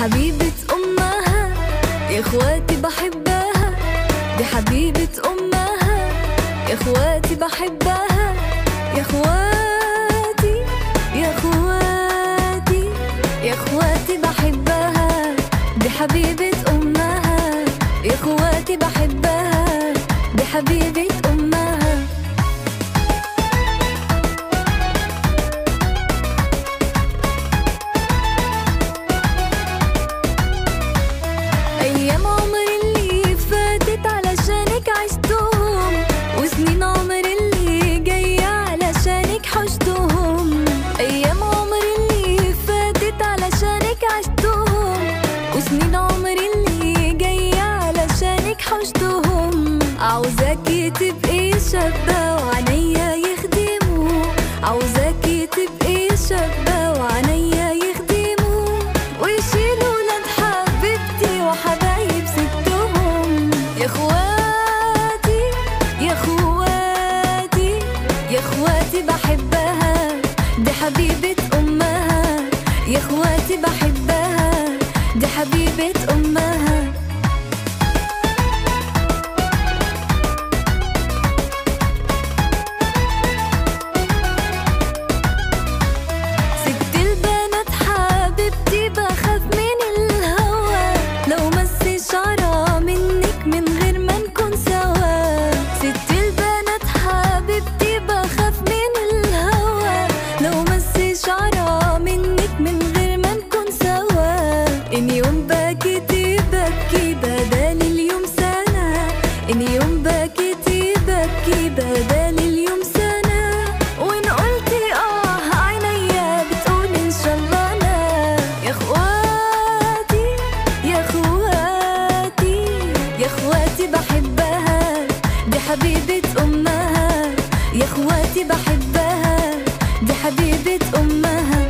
حبيبة أمها يا إخواتي بحبها دي حبيبة أمها يا إخواتي بحبها يا إخواتي يا إخواتي يا إخواتي بحبها دي حبيبة أمها يا إخواتي بحبها دي حبيبة أمها أيام عمري اللي فاتت علشانك عشتهم وسنين عمري اللي جاية علشانك حشتهم أيام عمري اللي فاتت علشانك عشتهم وسنين عمري اللي جاية علشانك حشتهم عاوزاكي تبقي شابة وعينيا يخدموا عاوزاكي تبقي شابة وعينيا يخدموا ويشيلوا ولاد حبيبتي وحبايب ستهم يا اخواتي يا اخواتي يا اخواتي بحبها دي حبيبة امها يا اخواتي بحبها دي حبيبة امها ست البنات حبيبتي بخاف من الهوى لو مس شعرة منك من غير ما نكون سوا ست البنات حبيبتي بخاف من الهوى لو مس شعرة منك من غير ما نكون سوا ان يوم بكيتي ببكي بدل اليوم سنة ان يوم بكيتي ببكي بدل اليوم سنة وان قلتي اه عينيا بتقول ان شاء الله انا يا اخواتي يا اخواتي يا اخواتي بحبها دي حبيبة امها يا اخواتي بحبها دي حبيبة امها